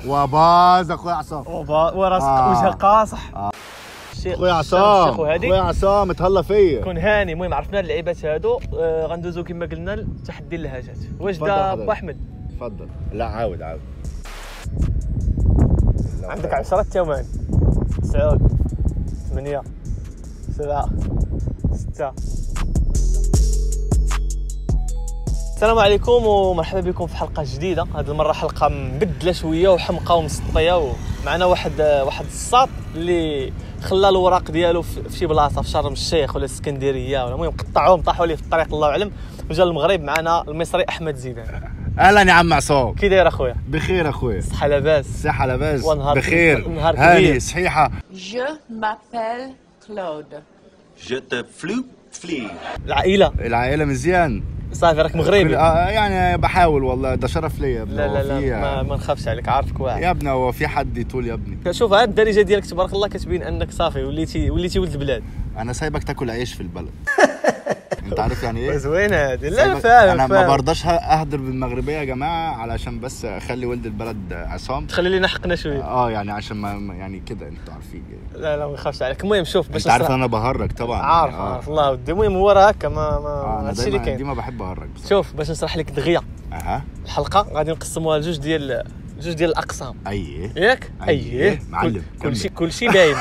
وباز اخويا عصام وبا- وراسك آه. وجهه قاصح الشيخ اخويا الشيخ عصام وهادي اخويا عصام تهلا فيا كون هاني المهم عرفنا اللعيبات هادو آه، غندوزو كما قلنا لتحدي اللهجات واش تفضل دا حضرتك. با احمد تفضل لا عاود عاود عندك 10 ثواني 9 8 7 6 السلام عليكم ومرحبا بكم في حلقه جديده هذه المره حلقه مبدله شويه وحمقى ومسطيه ومعنا واحد واحد الساط اللي خلى الوراق ديالو في في شي بلاصه في شرم الشيخ ولا اسكندريه ولا المهم قطعوهم طاحوا ليه في الطريق الله اعلم وجا المغرب معنا المصري احمد زيدان اهلا يا عم عصام كي داير اخويا بخير اخويا صحه لاباس صحة لاباس ونهار- بخير نهار هاني كبير. صحيحة Je m'appelle Claude. Je te floue, flee. العائله العائلة مزيان صافي راك مغربي آه، يعني بحاول والله ده شرف ليا يا ابني لا هو لا لا في- ما, ما نخافش عليك عارفك واعي يا ابني هو في حد يطول يا ابني شوف هاد الدارجه ديالك تبارك الله كتبين انك صافي وليتي وليتي ولد البلاد انا سايبك تاكل عيش في البلد انت عارف يعني ايه زوينه هادي لا سايبك- فاهم انا ما فاهم برضاش اهدر بالمغربيه يا جماعه علشان بس اخلي ولد البلد عصام تخلي لينا حقنا شويه اه يعني عشان ما ما- يعني كده انتوا عارفين يعني. لا لا ما نخافش عليك المهم شوف باش انت عارف نصرح- ان انا بهرج طبعا عارف آه. عارف الله ودي المهم هو راه هكا ما آه ما انا هادشي اللي دايما كاين ديما بحب اهرج بصراحة. شوف باش نشرح لك دغيا اها الحلقه غادي نقسموها لجوج ديال جوج ديال الاقسام اي ياك أيه. اييه معلم، كل- كمل. كل شيء كل شيء باين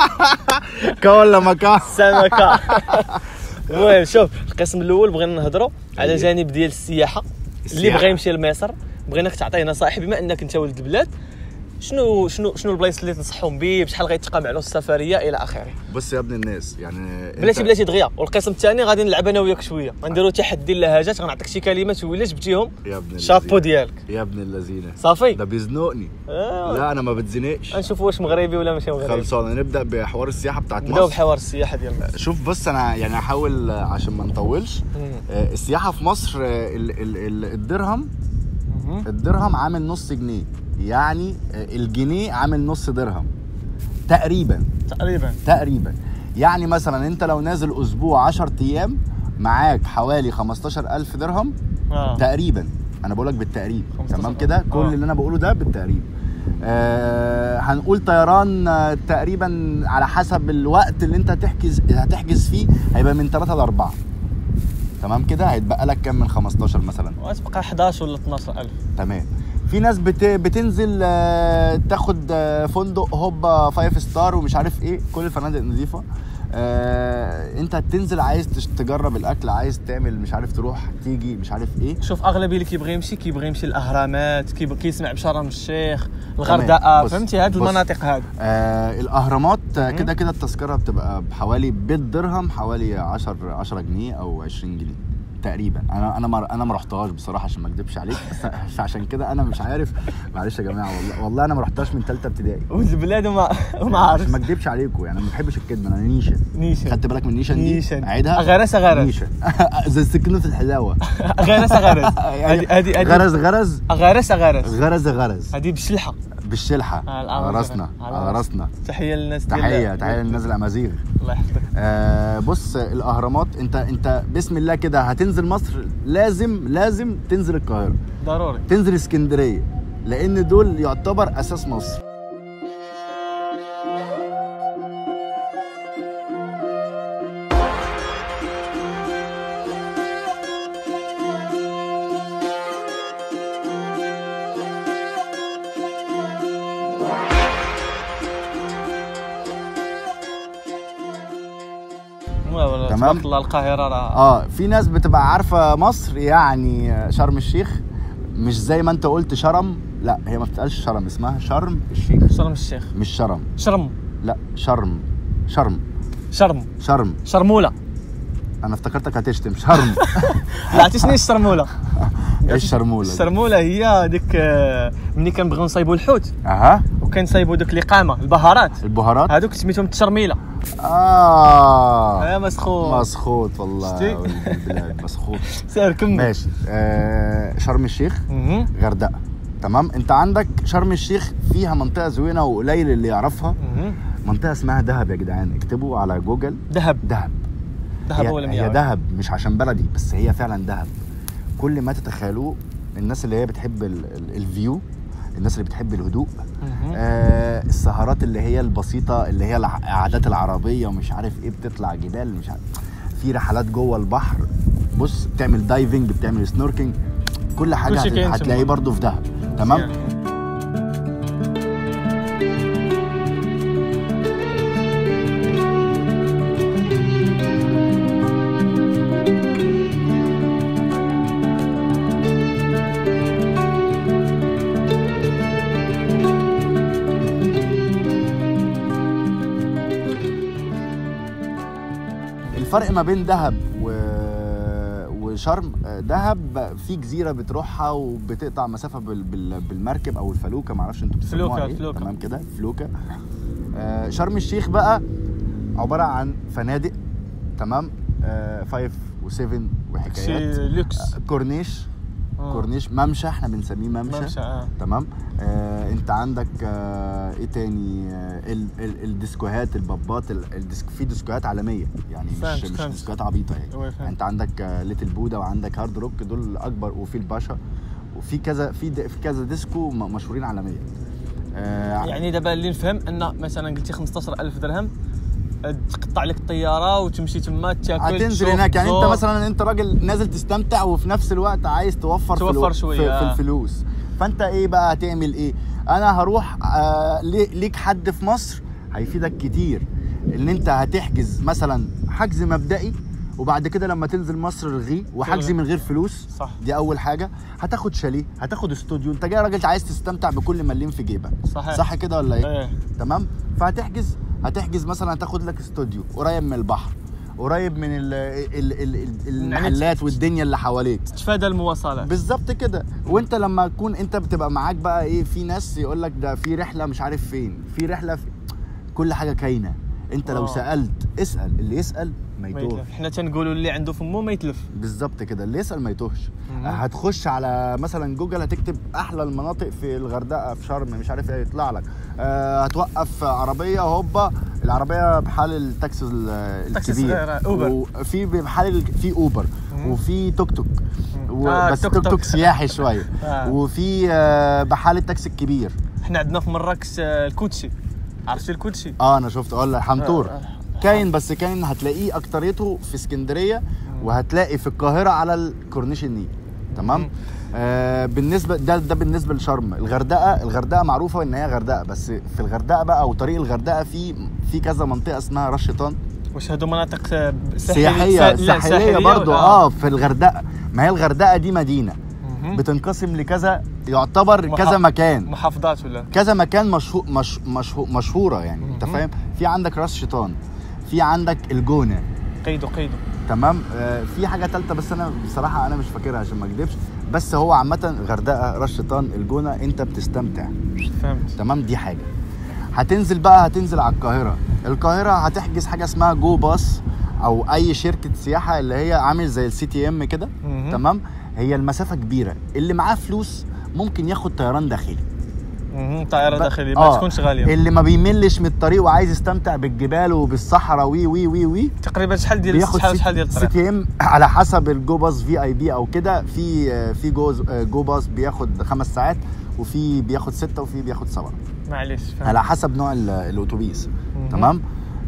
كا ولا مكا السمكه المهم شوف القسم الاول بغينا نهضروا على أيه. جانب ديال السياحه اللي السياحة. بغى يمشي لمصر بغيناك تعطيه نصائح بما انك انت ولد البلاد شنو شنو شنو البلايص اللي تنصحهم به بشحال غيتقام على السفريه الى اخره بص يا ابن الناس يعني بلاتي أنت- بلاتي دغيا والقسم الثاني غادي نلعب انا وياك شويه غنديروا تحدي اللهجات غنعطيك شي كلمات ولا جبتيهم يا ابن شابو اللذينة. ديالك يا ابن اللذينه صافي ده بيزنقني آه. لا انا ما بتزنقش نشوفوا واش مغربي ولا ماشي مغربي خلصانه نبدا بحوار السياحه بتاعت نبداو مصر بحوار السياحه ديال مصر شوف بص انا يعني هحاول آه، عشان ما نطولش مم. آه، السياحه في مصر آه، ال- ال- ال- الدرهم مهم. الدرهم عامل نص جنيه يعني آه، الجنيه عامل نص درهم تقريبا تقريبا تقريبا يعني مثلا انت لو نازل اسبوع 10 ايام معاك حوالي 15000 درهم اه تقريبا انا بقولك بالتقريب 15 تمام كده كل آه. اللي انا بقوله ده بالتقريب آه هنقول طيران آه، تقريبا على حسب الوقت اللي انت هتحجز هتحجز فيه هيبقى من 3 ل 4 تمام كده هيتبقى لك كام من 15 مثلا وتبقى 11 ولا 12000 تمام في ناس بت... بتنزل آه، تاخد آه، فندق هوبا فايف ستار ومش عارف ايه كل الفنادق نظيفه آه، انت بتنزل عايز تش- تجرب الاكل عايز تعمل مش عارف تروح تيجي مش عارف ايه شوف اغلبيه اللي كيبغي يمشي كيبغي يمشي الاهرامات كيبغي كيسمع بشرم الشيخ الغردقه بص- فهمتي هاد بص. المناطق هاد آه الاهرامات آه، مم. كده كده التذكره بتبقى بحوالي بالدرهم حوالي 10 10 جنيه او 20 جنيه تقريبا انا انا ما انا ما رحتهاش بصراحه عشان ما اكدبش عليك بس عشان كده انا مش عارف معلش يا جماعه والله والله انا ما رحتهاش من ثالثه ابتدائي ولد البلاد وما وما عشان عارف ما اكدبش عليكم يعني ما بحبش الكدب انا نيشه نيشان خدت بالك من نيشان دي نيشان. عيدها غرس غرس. نيشه زي السكينه في الحلاوه غرس غرس هادي هادي هادي غرز غرز غرس غرس غرز غرز هادي بالشلحه بالشلحه آه، الآن على راسنا على على راسنا تحيه للناس ديال تحيه تحيه للناس الامازيغ الله يحفظك آه بص الاهرامات انت انت بسم الله كده هتنزل مصر لازم لازم تنزل القاهره ضروري تنزل اسكندريه لان دول يعتبر اساس مصر لا والله تمام. تبارك الله القاهره راه اه في ناس بتبقى عارفه مصر يعني شرم الشيخ مش زي ما انت قلت شرم لا هي ما بتتقالش شرم اسمها شرم الشيخ شرم الشيخ مش شرم شرم لا شرم شرم شرم شرم شرموله انا افتكرتك هتشتم شرم لا عرفتي الشرموله ايش شرموله دي؟ الشرموله هي ديك آه، ملي كنبغيو نصايبوا الحوت اها وكنصايبوا دوك الاقامه البهارات البهارات هذوك سميتهم التشرميله اه يا مسخوط مسخوط والله شتي؟ يا ولد البلاد مسخوط سير كمل ماشي آه شرم الشيخ مهم. غردقه تمام انت عندك شرم الشيخ فيها منطقه زوينه وقليل اللي يعرفها مهم. منطقه اسمها دهب يا جدعان اكتبوا على جوجل دهب دهب دهب هي, ولا هي مياه دهب مش عشان بلدي بس هي فعلا دهب كل ما تتخيلوه الناس اللي هي بتحب ال- ال- الفيو الناس اللي بتحب الهدوء آه السهرات اللي هي البسيطه اللي هي الع- العادات العربيه ومش عارف ايه بتطلع جبال مش عارف في رحلات جوه البحر بص بتعمل دايفنج بتعمل سنوركينج كل حاجه كل شيء هت- كاين هتلاقيه تما. برضه في دهب تمام الفرق ما بين دهب و... وشرم آه، دهب في جزيره بتروحها وبتقطع مسافه بال... بال... بالمركب او الفلوكه معرفش انتوا بتسموها فلوكة، ايه فلوكة. تمام كده فلوكه آه شرم الشيخ بقى عباره عن فنادق تمام آه 5 و7 وحكايات شي لوكس كورنيش آه. كورنيش ممشى احنا بنسميه ممشى, ممشى اه تمام آه انت عندك آه ايه تاني آه ال ال الديسكوهات البابات ال- الديسك في ديسكوهات عالميه يعني مش فهمت، مش فهمت. ديسكوهات عبيطه يعني أيوة، فهمت. انت عندك آه ليتل بودا وعندك هارد روك دول اكبر وفي الباشا وفي كذا في د- في كذا ديسكو م- مشهورين عالميا آه يعني دابا اللي نفهم ان مثلا قلتي 15000 درهم تقطع لك الطياره وتمشي تما تاكل هتنزل تشوف، هناك يعني انت تزور. مثلا انت راجل نازل تستمتع وفي نفس الوقت عايز توفر في, توفر الو... شوية، في, في آه. الفلوس فانت ايه بقى هتعمل ايه انا هروح آه لي- ليك حد في مصر هيفيدك كتير ان انت هتحجز مثلا حجز مبدئي وبعد كده لما تنزل مصر الغيه وحجز تلغي. من غير فلوس صح. دي اول حاجه هتاخد شاليه هتاخد استوديو انت جاي راجل عايز تستمتع بكل مليم في جيبك صحيح. صح كده ولا ايه ايه تمام فهتحجز هتحجز مثلا هتاخد لك استوديو قريب من البحر قريب من ال ال ال ال المحلات والدنيا اللي حواليك تفادى المواصلات بالظبط كده وانت لما تكون انت بتبقى معاك بقى ايه في ناس يقول لك ده في رحله مش عارف فين في رحله في كل حاجه كاينه انت لو آه. سالت اسال اللي يسال ما ما يتوهش يتلف حنا تنقولوا اللي عنده فمو ما يتلف بالظبط كده اللي يسال ما يتوهش مهم. هتخش على مثلا جوجل هتكتب احلى المناطق في الغردقه في شرم مش عارف ايه يطلع لك آه هتوقف عربيه هوبا العربيه بحال التاكسي ال- تاكسي الكبير صغير، آه، أوبر. وفي بحال ال- في اوبر وفي توك توك و- آه، بس توك توك توك توك. سياحي شويه آه. وفي آه، بحال التاكسي الكبير حنا عندنا في مراكش آه، الكوتشي عرفتي الكوتشي اه انا شفت اه الحنطور آه، كاين بس كاين هتلاقيه اكتريته في اسكندريه وهتلاقي في القاهره على الكورنيش النيل تمام آه بالنسبه ده ده بالنسبه لشرم الغردقه الغردقه معروفه ان هي غردقه بس في الغردقه بقى او طريق الغردقه في في كذا منطقه اسمها راس شيطان واش هادو مناطق آه، سياحيه سا- لا، ساحليه برضو ولا- اه في الغردقه ما هي الغردقه دي مدينه مهم. بتنقسم لكذا يعتبر محا- كذا مكان محافظات ولا كذا مكان مشهور مش مشهور مشهوره يعني انت مهم. فاهم في عندك راس شيطان في عندك الجونه قيدوا قيدوا تمام آه في حاجه ثالثه بس انا بصراحه انا مش فاكرها عشان ما اكذبش بس هو عامه غردقه راس شيطان الجونه انت بتستمتع فهمت تمام دي حاجه هتنزل بقى هتنزل على القاهره القاهره هتحجز حاجه اسمها جو باص او اي شركه سياحه اللي هي عامل زي السي تي ام كده مهم. تمام هي المسافه كبيره اللي معاه فلوس ممكن ياخد طيران داخلي مهم. طائره ب- داخليه ما آه، تكونش غاليه اللي ما بيملش من الطريق وعايز يستمتع بالجبال وبالصحراء وي وي وي وي تقريبا شحال ديال بياخد شحال شحال ديال سي الطريق تي ام على حسب الجو باص في اي بي او كده في في جو جو باص بياخد خمس ساعات وفي بياخد ستة وفي بياخد سبعة معليش فهمت على حسب نوع ال- الاتوبيس مهم. تمام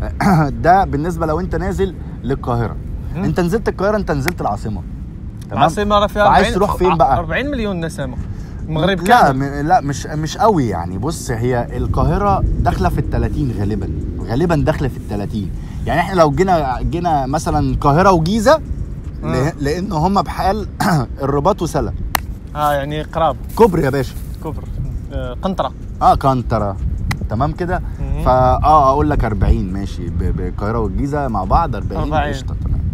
ده بالنسبه لو انت نازل للقاهره مهم. انت نزلت القاهره انت نزلت العاصمه العاصمه راه فيها فعايز 40 تروح فين بقى 40 مليون نسمه المغرب لا كامل م- لا مش مش قوي يعني بص هي القاهره داخله في ال 30 غالبا غالبا داخله في ال 30 يعني احنا لو جينا جينا مثلا القاهره وجيزه آه. ل- لان هم بحال الرباط وسلا اه يعني قراب كوبري يا باشا كفر آه، قنطره اه كانترا تمام كده مهم. فا اه اقول لك 40 ماشي ب- بالقاهره والجيزه مع بعض 40 40. قشطه تمام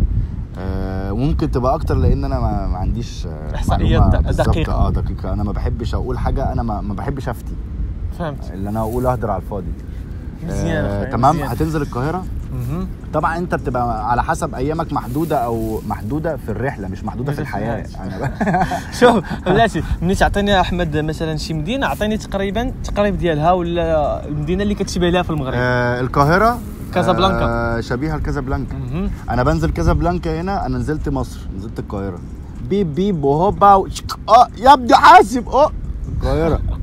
آه وممكن تبقى اكتر لان انا ما, ما عنديش آه، إحصائيات معلومة د- بالظبط. دقيقة. اه دقيقه انا ما بحبش اقول حاجه انا ما, ما بحبش افتي فهمت اللي انا اقول اهدر على الفاضي مزيان آه أخويا، تمام مزيان. هتنزل القاهره مهم. طبعا انت بتبقى على حسب ايامك محدوده او محدوده في الرحله مش محدوده في محدودة في الحياه الحياة. أنا شوف بلاتي ملي تعطيني احمد مثلا شي مدينه اعطيني تقريبا تقريب ديالها ولا المدينه اللي كتشبه لها في المغرب آه القاهره كازابلانكا. آه شبيهه لكازابلانكا مهم. انا بنزل كازابلانكا هنا انا نزلت مصر نزلت القاهره بيب بيب وهوبا و... اه يا ابني حاسب اه القاهره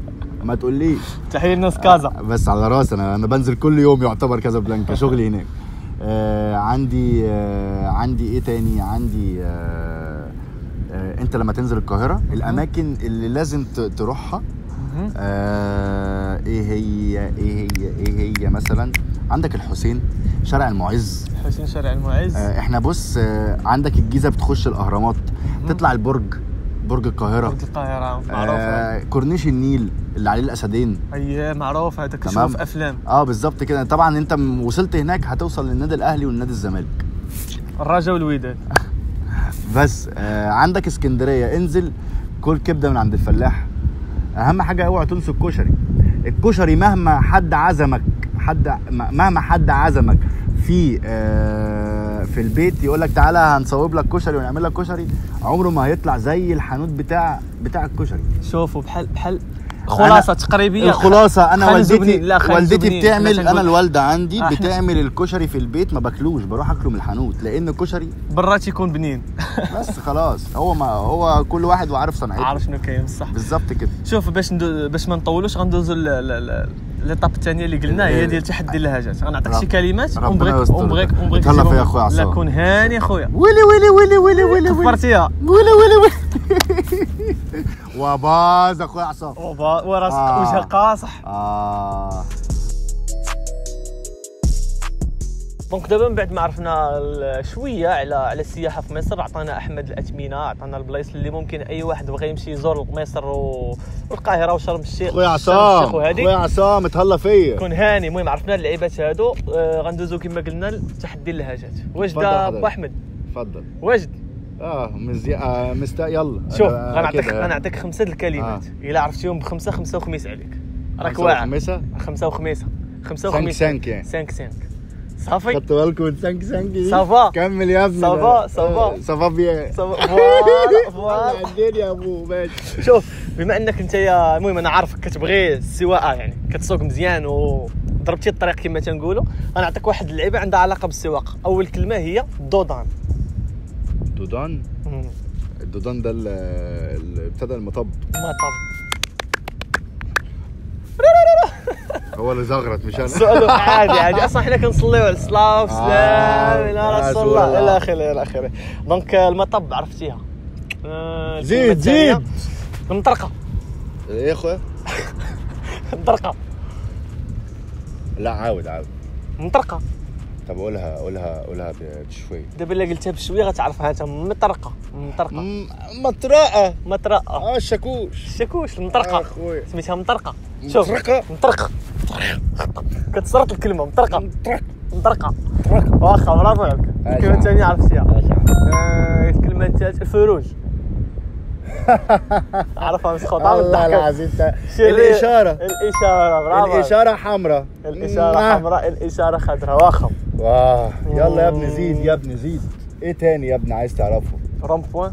ما تقوليش تحيه لناس كازا بس على راسي انا انا بنزل كل يوم يعتبر كازابلانكا شغلي هناك آه عندي آه عندي ايه تاني عندي آه آه انت لما تنزل القاهره الاماكن اللي لازم ت- تروحها مهم. آه ايه هي ايه هي ايه هي مثلا عندك الحسين شارع المعز حسين شارع المعز آه احنا بص آه عندك الجيزه بتخش الاهرامات تطلع البرج برج القاهره برج القاهره معروف آه كورنيش النيل اللي عليه الاسدين اي معروف هذاك تمام. تشوف افلام اه بالظبط كده طبعا انت م- وصلت هناك هتوصل للنادي الاهلي والنادي الزمالك الرجا والوداد بس آه عندك اسكندريه انزل كل كبده من عند الفلاح اهم حاجه اوعى تنسوا الكشري الكشري مهما حد عزمك حد م- مهما حد عزمك في آه في البيت يقول لك تعالى هنصوب لك كشري ونعمل لك كشري عمره ما هيطلع زي الحانوت بتاع بتاع الكشري شوفوا بحال بحال خلاصه تقريبيه الخلاصه انا خالد والدتي زبنين. لا، خالد والدتي زبنين. بتعمل لا، انا تنقول- الوالده عندي آه، إحنا- بتعمل الكشري في البيت ما باكلوش بروح اكله من الحانوت لان الكشري برات يكون بنين بس خلاص هو ما هو كل واحد وعارف صنعته عارف شنو كاين بصح بالظبط كده شوف باش ندو باش ما نطولوش غندوزو ل- ل- ل- ليطاب الثانيه اللي قلنا هي ديال تحدي اللهجات غنعطيك شي رب- كلمات ربنا ونبغيك يستر. ونبغيك ونبغيك تهلا تجيبهم. فيا أخويا لا عصام. كون هاني اخويا ويلي ويلي ويلي ويلي ويلي ويلي كفرتيها ويلي ويلي ويلي وباز اخويا عصام وبا- وراسك آه. وجهها قاصح اه دونك دابا من بعد ما عرفنا ال- شويه على على السياحه في مصر عطانا احمد الاثمنه عطانا البلايص اللي ممكن اي واحد بغى يمشي يزور مصر و- والقاهره وشرم الشيخ اخويا شرم عصام الشيخ وهذه اخويا عصام تهلا فيا كون هاني المهم عرفنا اللعيبات هادو آه غندوزو كما قلنا لتحدي اللهجات واجد تفضل حضرتك. ابو احمد اتفضل واجد اه مزيان آه مستا يلا شوف آه غنعطيك كده. غنعطيك خمسه د الكلمات الا عرفتيهم بخمسه خمسه وخميس عليك راك خمسة واعر وخميسة؟ خمسه وخميسه خمسه سانك وخميس سانك يعني. سانك سانك صافي خدتوا بالكم من سانك سانك دي؟ سافا. كمل يا ابني سافا، ده. سافا. آه، سافا بيان صافي. فوالا فوالا الدنيا يا ابو ماشي شوف بما انك انت يا المهم انا عارفك كتبغي السواقه يعني كتسوق مزيان وضربتي الطريق كما تنقولوا غنعطيك واحد اللعيبه عندها علاقه بالسواقه اول كلمه هي دودان دودان مم. الدودان ده ال- ال- ابتدى المطب ما طب هو اللي زغرت مش انا سؤال عادي عادي اصلا حنا كنصليو على الصلاه والسلام آه، الى يا رسول رسول الله الله. الى اخره الى اخره دونك المطب عرفتيها آه، زيد، الكلمة الثانية، زيد. المطرقه ايه يا اخويا المطرقه لا عاود عاود مطرقه طب قولها قولها قولها ب- بشويه دابا الا قلتها بشويه غتعرفها انت مطرقه مطرقه مم، مطرقه مطرقه اه الشاكوش الشاكوش آه، المطرقه اخويا سميتها مطرقه شوف مطرقة؟ مطرقه كتسرط الكلمه مطرقه مطرقه مطرقه واخا برافو عليك آه، الكلمه صح. الثانيه عرفتيها آه، الكلمه الثالثه الفروج عرفها مسخوطه من الله الضحك العظيم انت شرير. الاشاره الاشاره برافو عليك. الاشاره حمراء الاشاره حمراء الاشاره خضراء واخا واه يلا يا ابني زيد يا ابني زيد ايه تاني يا ابني عايز تعرفه روم بوان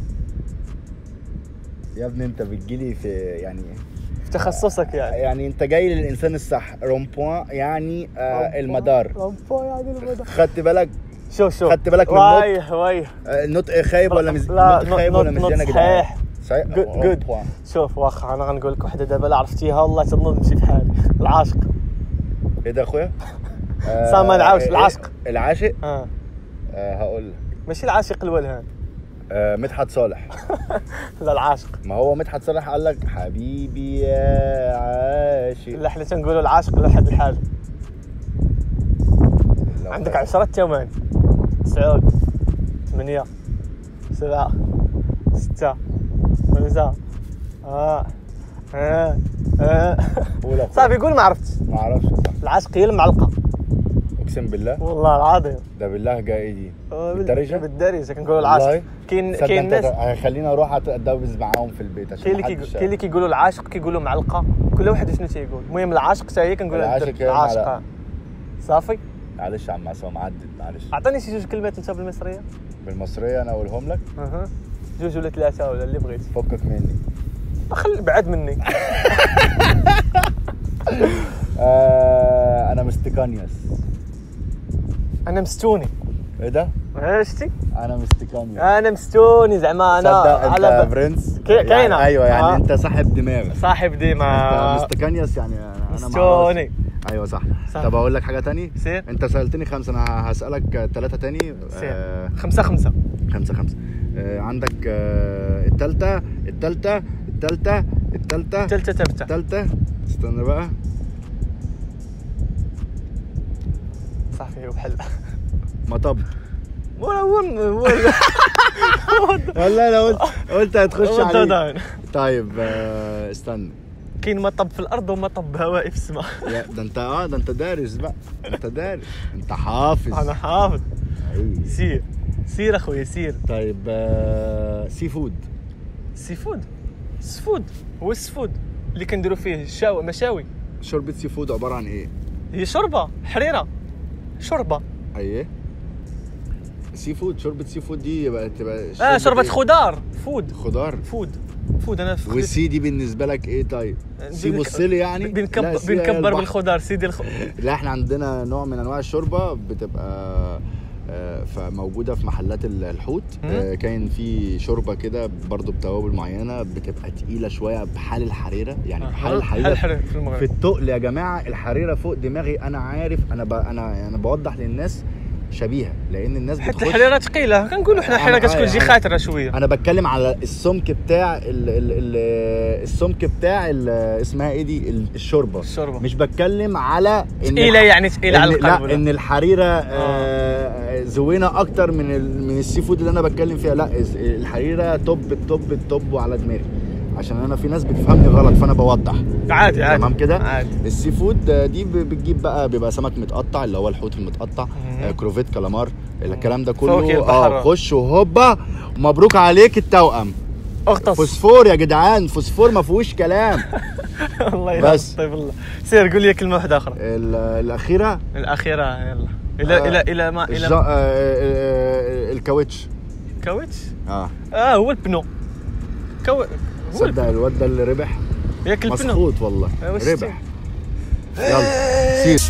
يا ابني انت بتجيلي في يعني في تخصصك يعني يعني انت جاي للانسان الصح رومبوان يعني آه المدار روم بوان يعني المدار خدت بالك شوف شوف خدت بالك من النطق؟ وايه وايه آه، النطق خايب ولا مز... لا، النطق خايب ولا نطق- مزيان يا نطق جدعان صحيح. صحيح Good- good. رومبوان. شوف واخا انا غنقول لك وحده دابا لا عرفتيها والله تنوض نمشي في حالي العاشق ايه ده اخويا سامان عاوش، إيه- العاشق. العاشق اه آه هقول لك ماشي العاشق الولهان آه مدحت صالح لا العاشق ما هو مدحت صالح قال لك حبيبي يا عاشق لا حنا تنقولوا العاشق لحد الحاجه لا، عندك عشرة ثواني تسعود ثمانية سبعة ستة خمسة اه اه اه قول يا أخويا. صافي قول ما عرفتش ما اعرفش صح العاشق هي المعلقة اقسم بالله والله العظيم ده بالله جاي ايه دي آه، بال- بالدرجه بالدرجة كنقولوا العاشق والله؟ كاين تصدق كاين انت ناس هيخليني اروح اتدبس معاهم في البيت عشان كاين اللي محدش كيقول- كاين اللي كيقولوا العاشق كيقولوا معلقة كل واحد شنو تيقول المهم العاشق حتى هي كنقولها العاشق بالدرجة. هي العاشق المعلقة. آه. صافي معلش يا عم عصام عدت معلش اعطيني شي جوج كلمات انت بالمصرية بالمصريه انا اقولهم لك اها جوج ولا ثلاثة ولا اللي بغيتي فكك مني خلي بعد مني آه انا مستكانيوس انا مستوني ايه ده آه، شتي انا مستكاني انا مستوني زعما انا تصدق انت على ب- برنس كي- كاينة. يعني ايوه يعني آه. انت صاحب دماغ صاحب ديما انت مستكانيوس يعني انا ما أعرفش. مستوني ايوه صح صح. طب اقول لك حاجه تاني سير انت سالتني خمسه انا هسالك ثلاثه تاني سير آه خمسة خمسة خمسه خمسه آه عندك آه التالتة التالتة التالتة التالتة تلتة تبتة التالتة استنى بقى صافي وبحال مطب ولا وين ولا والله انا قلت قلت هتخش عليه عليه طيب آه استنى كاين مطب في الارض ومطب هوائي في السماء يا ده انت اه ده انت دارس بقى انت دارس انت حافظ انا حافظ أيوة. سير سير اخويا سير طيب آه سي فود سي فود السفود هو السفود اللي كنديروا فيه الشاو مشاوي شوربه سي فود عباره عن ايه؟ هي شوربه حريره شوربه ايه سي فود شوربه سي فود دي يبقى تبقى اه شوربه إيه؟ خضار فود خضار فود فود انا في والسي دي بالنسبه لك ايه طيب؟ سي بنك- بص لي يعني لا، بنكب... سي بنكبر البحر. بالخضار سيدي الخ... لا احنا عندنا نوع من انواع الشوربه بتبقى آه، فموجوده في محلات ال- الحوت مم. آه، كان في شوربه كده برضو بتوابل معينه بتبقى تقيله شويه بحال الحريره يعني بحال الحريره حل حرير في في المغرب التقل يا جماعه الحريره فوق دماغي انا عارف انا ب... انا انا بوضح للناس شبيهه لان الناس حتى بتخش الحريره ثقيله كنقولوا حنا أنا- الحريره كتكون آه، تجي أنا- خاطره شويه انا بتكلم على السمك بتاع ال... ال... ال... السمك بتاع ال... اسمها ايه دي ال- الشوربه الشوربه مش بتكلم على إن ثقيله يعني ثقيله على إن- القلب لا ولا؟ ان الحريره آه زوينه اكتر من ال... من السي فود اللي انا بتكلم فيها لا الس- الحريره توب التوب التوب وعلى دماغي عشان انا في ناس بتفهمني غلط فانا بوضح عادي عادي تمام كده عادي السي فود آه، دي ب- بتجيب بقى بيبقى سمك متقطع اللي هو الحوت المتقطع مهم. آه كروفيت كالامار الكلام ده فواكه كله البحر. اه خش وهوبا مبروك عليك التوأم اغطس فوسفور يا جدعان فوسفور ما فيهوش كلام الله بس. يلا طيب الله سير قول لي كلمه واحده اخرى ال- الاخيره الاخيره يلا الى آه، الى الى ما الج... الى آه آه الكاوتش كاوتش اه اه هو البنو كو هو صدق البنو الواد ده اللي ربح ياك البنو مسخوط والله أيوة، شتي. ربح يلا سير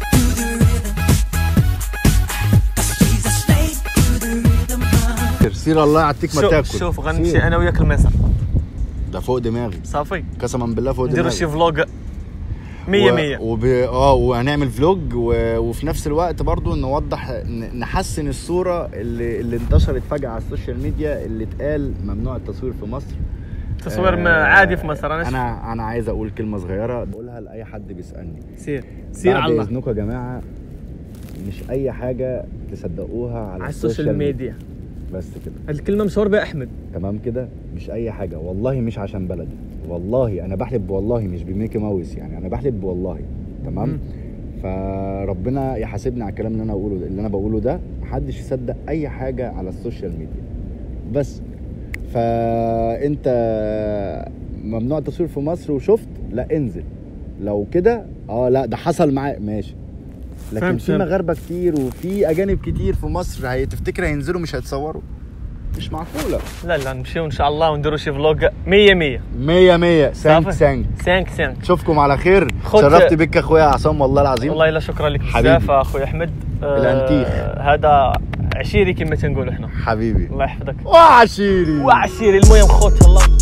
سير سير الله يعطيك ما شوف تاكل شوف غنمشي سير. انا وياك لمصر ده فوق دماغي صافي قسما بالله فوق نديروا دماغي شي فلوج 100 100 وب... اه وهنعمل فلوج و... وفي نفس الوقت برضو نوضح ن- نحسن الصوره اللي اللي انتشرت فجاه على السوشيال ميديا اللي اتقال ممنوع التصوير في مصر تصوير ما آه، عادي في مصر انا انا انا عايز اقول كلمه صغيره بقولها لاي حد بيسالني سير سير بعد على الله اذنكم يا جماعه مش اي حاجه تصدقوها على, على السوشيال ميديا بس كده هاد الكلمه مشهور بها احمد تمام كده مش اي حاجه والله مش عشان بلدي والله انا بحلف والله مش بميكي ماوس يعني انا بحلف والله تمام مم. فربنا يحاسبني على الكلام اللي انا بقوله ده اللي انا بقوله ده محدش يصدق اي حاجه على السوشيال ميديا بس فانت ممنوع التصوير في مصر وشفت لا انزل لو كده اه لا ده حصل معايا ماشي لكن فهمت، في فهمت. مغاربه كتير وفي اجانب كتير في مصر هتفتكر هينزلوا مش هيتصوروا مش معقوله لا لا نمشيو ان شاء الله ونديروا شي فلوج 100 100 مية مية سانك صافي. سانك 5 5 اشوفكم على خير خد- شرفت بك اخويا عصام والله العظيم والله لا شكرا لك حبيبي. بزاف اخويا احمد آه، الأنتيخ. هذا عشيري كما تنقولوا احنا حبيبي الله يحفظك وعشيري وعشيري المهم خوت الله